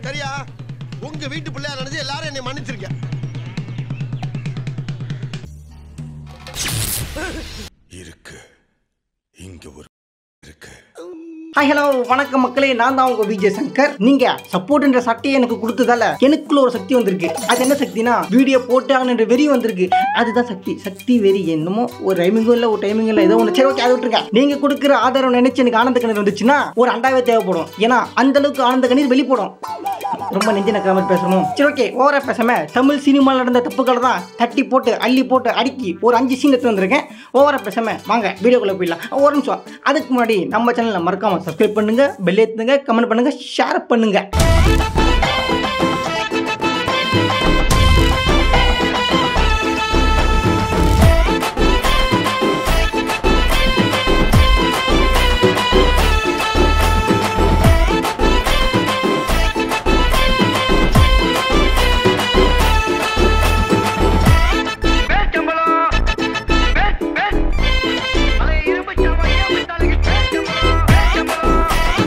சரியா உங்க வீட்டு பிள்ளையா நினைச்சு எல்லாரும் என்னை மன்னிச்சிருக்க இருக்கு இங்க ஒரு இருக்கு ஹாய் ஹலோ வணக்கம் மக்களே நான் தான் உங்க விஜய் சங்கர் நீங்க சப்போர்ட்ன்ற சட்டையை எனக்கு கொடுத்ததால எனக்குள்ள ஒரு சக்தி வந்திருக்கு அது என்ன சக்தினா வீடியோ போட்டாங்கன்ற வெறி வந்திருக்கு அதுதான் சக்தி சக்தி வெறி என்னமோ ஒரு டைமிங்கும் இல்லை ஒரு டைமிங் இல்லை ஏதோ ஒன்று சரி ஓகே அதை விட்டுருங்க நீங்க கொடுக்குற ஆதாரம் நினைச்சு எனக்கு ஆனந்த கண்ணீர் வந்துச்சுன்னா ஒரு அண்டாவே தேவைப்படும் ஏன்னா அந்த அளவுக்கு ஆனந்த கண்ணீர் வெளிப்படும் ரொம்ப நெஞ்சு நக்கிற மாதிரி பேசணும் சரி ஓகே ஓவரா பேசாம தமிழ் சினிமாவில் நடந்த தப்புக்களை தான் தட்டி போட்டு அள்ளி போட்டு அடுக்கி ஒரு அஞ்சு சீன் எடுத்து வந்திருக்கேன் ஓவரா பேசாம வாங்க வீடியோக்குள்ள போயிடலாம் ஒரு நிமிஷம் அதுக்கு முன்னாடி நம்ம சேனலை மறக்காம சப்ஸ்கிரைப் பண்ணுங்க பெல் ஏத்துங்க கமெண்ட் பண்ணுங்க ஷேர் பண்ணுங்க பேச்சம்பளம் பேச் பேச் அதை இரும்பு சாமான் ஏன் வித்தாலுக்கு பேச்சம்பளம் பேச்சம்பளம்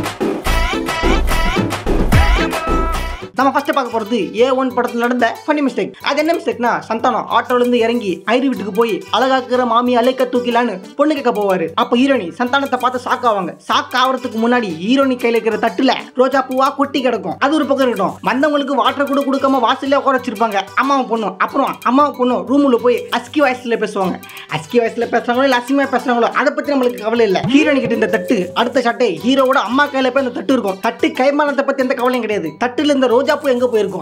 பேச்சம்பளம் நம்ம ஃபர்ஸ்ட் பார்க்க போறது ஏ ஒன் படத்தில் நடந்த ஃபனி மிஸ்டேக் அது என்ன மிஸ்டேக்னா சந்தானம் ஆட்டோல இருந்து இறங்கி ஐரி வீட்டுக்கு போய் அழகாக்குற மாமி அலைக்க தூக்கிலான்னு பொண்ணு கேட்க போவாரு அப்ப ஹீரோனி சந்தானத்தை பார்த்து ஷாக் ஆவாங்க ஷாக் ஆகிறதுக்கு முன்னாடி ஹீரோனி கையில இருக்கிற தட்டுல ரோஜா பூவா கொட்டி கிடக்கும் அது ஒரு பக்கம் இருக்கட்டும் வந்தவங்களுக்கு வாட்டர் கூட கொடுக்காம வாசல்ல உட்கார வச்சிருப்பாங்க அம்மாவும் பொண்ணும் அப்புறம் அம்மாவும் பொண்ணும் ரூமுள்ள போய் அஸ்கி வாய்ஸ்ல பேசுவாங்க அஸ்கி வாய்ஸ்ல பேசுறாங்களோ இல்ல அசிங்கமா பேசுறாங்களோ அதை பத்தி நம்மளுக்கு கவலை இல்ல ஹீரோனி கிட்ட இந்த தட்டு அடுத்த சட்டை ஹீரோவோட அம்மா கையில போய் அந்த தட்டு இருக்கும் தட்டு கைமானத்தை பத்தி எந்த கவலையும் கிடையாது தட்டுல இந்த ரோஜா பூ எங்க போயிருக்கும்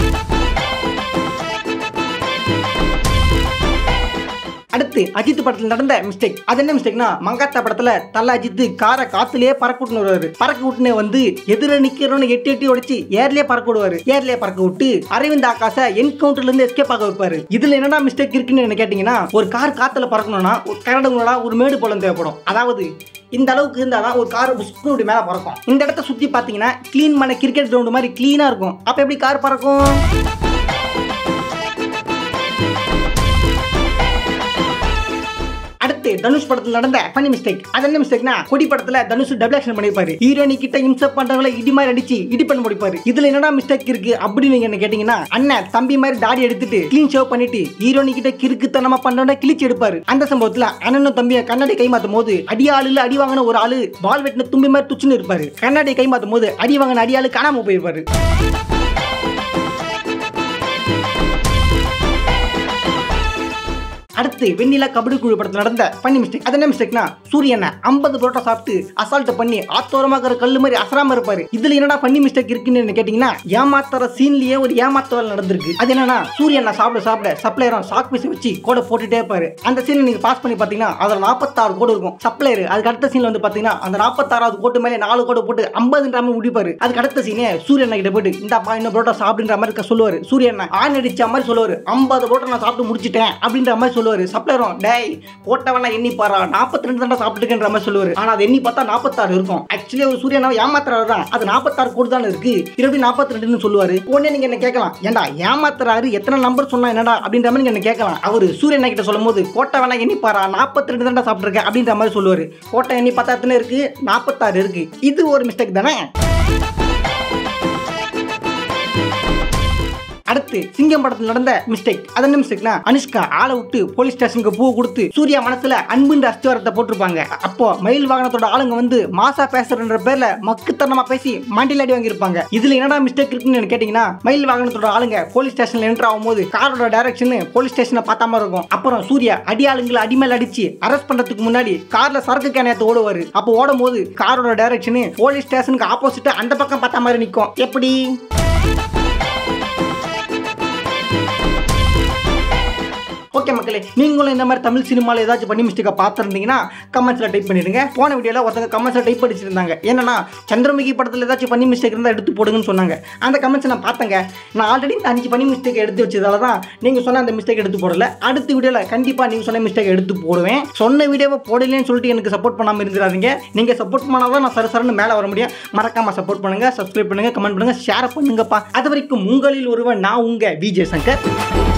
அடுத்து அஜித் படத்தில் நடந்த மிஸ்டேக் அது என்ன மிஸ்டேக்னா மங்காத்தா படத்துல தல அஜித் காரை காத்துலயே பறக்க விட்டுன்னு வருவாரு பறக்க விட்டுனே வந்து எதிர நிக்கிறவனு எட்டி எட்டி உடைச்சு ஏர்லயே பறக்க விடுவாரு ஏர்லயே பறக்க விட்டு அரவிந்த் ஆகாச என்கவுண்டர்ல இருந்து எஸ்கேப் ஆக வைப்பாரு இதுல என்னடா மிஸ்டேக் இருக்குன்னு என்ன கேட்டீங்கன்னா ஒரு கார் காத்துல பறக்கணும்னா ஒரு கரடுங்களா ஒரு மேடு பள்ளம் தேவைப்படும் அதாவது இந்த அளவுக்கு இருந்தாதான் ஒரு கார் புஷ்னு இப்படி மேல பறக்கும் இந்த இடத்த சுத்தி பாத்தீங்கன்னா க்ளீன் பண்ண கிரிக்கெட் கிரவுண்ட் மாதிரி க்ளீனா இருக்கும் அப்ப எப்படி கார் பறக்கும் அடுத்து தனுஷ் படத்துல நடந்த ஃபனி மிஸ்டேக் அது என்ன மிஸ்டேக்னா கொடி படத்துல தனுஷ் டபுள் ஆக்ஷன் பண்ணிருப்பாரு ஹீரோனி கிட்ட இன்சப் பண்றவங்கள இடி மாதிரி அடிச்சு இடி பண்ண முடிப்பாரு இதுல என்னடா மிஸ்டேக் இருக்கு அப்படின்னு நீங்க என்ன கேட்டீங்கன்னா அண்ணன் தம்பி மாதிரி தாடி எடுத்துட்டு க்ளீன் ஷேவ் பண்ணிட்டு ஹீரோனி கிட்ட கிறுக்குத்தனமா பண்றவன கிழிச்சு எடுப்பாரு அந்த சம்பவத்துல அண்ணனும் தம்பிய கண்ணாடி கை மாத்தும் போது அடி ஆளுல அடி வாங்கின ஒரு ஆளு பால் வெட்டின தும்பி மாதிரி துச்சுன்னு இருப்பாரு கண்ணாடி கை மாத்தும் போது அடி வாங்கின அடியாளு காணாம போயிருப்பாரு அடுத்து வெண்ணிலா கபடி குழு படத்தில் நடந்த பண்ணி மிஸ்டேக் அது என்ன மிஸ்டேக்னா சூரியனை ஐம்பது புரோட்டா சாப்பிட்டு அசால்ட் பண்ணி ஆத்தோரமாக கல்லு மாதிரி அசராம இருப்பாரு இதுல என்னடா பண்ணி மிஸ்டேக் இருக்குன்னு என்ன கேட்டீங்கன்னா ஏமாத்துற சீன்லயே ஒரு ஏமாத்தவல் நடந்திருக்கு அது என்னன்னா சூரியனை சாப்பிட சாப்பிட சப்ளையரும் சாக் பீஸ் வச்சு கோடை போட்டுட்டே இருப்பாரு அந்த சீன் நீங்க பாஸ் பண்ணி பாத்தீங்கன்னா அதுல நாற்பத்தாறு கோடு இருக்கும் சப்ளையர் அதுக்கு அடுத்த சீன்ல வந்து பாத்தீங்கன்னா அந்த நாற்பத்தாறாவது கோட்டு மேலே நாலு கோடு போட்டு ஐம்பதுன்ற மாதிரி முடிப்பாரு அதுக்கு அடுத்த சீனே சூரியனை கிட்ட போயிட்டு இந்தாப்பா இன்னும் புரோட்டா சாப்பிடுன்ற மாதிரி இருக்க சொல்லுவாரு சூரியனை ஆண் அடிச்ச மாதிரி சொல்லுவாரு ஐம்பது புரோட்டா நான் சாப்பிட்டு முடிச்சிட்டேன் அப்படின்ற மாதிரி சொல்லுவாரு சப்ளையரும் டேய் போட்டவனா எண்ணி பாரா நாற்பத்தி ரெண்டு தாண்டா சாப்பிட்டுருக்கன்ற மாதிரி சொல்லுவாரு ஆனா அது எண்ணி பார்த்தா நாற்பத்தாறு இருக்கும் ஆக்சுவலி ஒரு சூரியனை ஏமாத்துறாரு தான் அது நாற்பத்தாறு கோடு தானே இருக்கு இருபடி நாற்பத்தி ரெண்டுன்னு சொல்லுவாரு உடனே நீங்க என்ன கேட்கலாம் ஏன்டா ஏமாத்துறாரு எத்தனை நம்பர் சொன்னா என்னடா அப்படின்ற மாதிரி நீங்க என்ன கேட்கலாம் அவரு சூரியனை கிட்ட சொல்லும் போது கோட்டை வேணா எண்ணி பாரா நாற்பத்தி ரெண்டு தாண்டா சாப்பிட்டுருக்கேன் அப்படின்ற மாதிரி சொல்லுவாரு கோட்டை எண்ணி பார்த்தா எத்தனை இருக்கு நாற்பத்தாறு இருக்கு இது ஒரு மிஸ்டேக் தானே அடுத்து சிங்கம் படத்தில் நடந்த மிஸ்டேக் அது என்ன மிஸ்டேக்னா அனுஷ்கா ஆளை விட்டு போலீஸ் ஸ்டேஷனுக்கு பூ கொடுத்து சூர்யா மனசுல அன்புன்ற அஸ்திவாரத்தை போட்டிருப்பாங்க அப்போ மயில் வாகனத்தோட ஆளுங்க வந்து மாசா பேசுறன்ற பேர்ல மக்குத்தனமா பேசி மண்டியில் அடி வாங்கியிருப்பாங்க இதுல என்னடா மிஸ்டேக் இருக்குன்னு கேட்டீங்கன்னா மயில் வாகனத்தோட ஆளுங்க போலீஸ் ஸ்டேஷன்ல என்டர் ஆகும்போது காரோட டைரக்ஷன் போலீஸ் ஸ்டேஷனை பார்த்த மாதிரி இருக்கும் அப்புறம் சூர்யா அடி ஆளுங்களை அடிமேல் அடிச்சு அரெஸ்ட் பண்றதுக்கு முன்னாடி கார்ல சரக்கு கேனையத்தை ஓடுவாரு அப்போ ஓடும் போது காரோட டைரக்ஷன் போலீஸ் ஸ்டேஷனுக்கு ஆப்போசிட்டா அந்த பக்கம் பார்த்த மாதிரி நிற்கும் எப்படி ஓகே மக்களே நீங்களும் இந்த மாதிரி தமிழ் சினிமாவில் ஏதாச்சும் பண்ணி மிஸ்டேக்கை பார்த்துருந்தீங்கன்னா கமெண்ட்ஸில் டைப் பண்ணிடுங்க போன வீடியோவில் ஒருத்தங்க கமெண்ட்ஸில் டைப் அடிச்சிருந்தாங்க என்னன்னா சந்திரமுகி படத்தில் ஏதாச்சும் பண்ணி மிஸ்டேக் இருந்தால் எடுத்து போடுங்கன்னு சொன்னாங்க அந்த கமெண்ட்ஸ் நான் பார்த்தேங்க நான் ஆல்ரெடி இந்த அஞ்சு பண்ணி மிஸ்டேக் எடுத்து வச்சதால தான் நீங்கள் சொன்ன அந்த மிஸ்டேக் எடுத்து போடல அடுத்த வீடியோவில் கண்டிப்பாக நீங்கள் சொன்ன மிஸ்டேக் எடுத்து போடுவேன் சொன்ன வீடியோவை போடலன்னு சொல்லிட்டு எனக்கு சப்போர்ட் பண்ணாமல் இருந்துடாதீங்க நீங்கள் சப்போர்ட் பண்ணால் தான் நான் சர சரன்னு மேலே வர முடியும் மறக்காமல் சப்போர்ட் பண்ணுங்கள் சப்ஸ்கிரைப் பண்ணுங்கள் கமெண்ட் பண்ணுங்கள் ஷேர் பண்ணுங்கப்பா அது வரைக்கும் உங்களில் ஒருவன் நான் உங்கள் விஜய் சங்கர்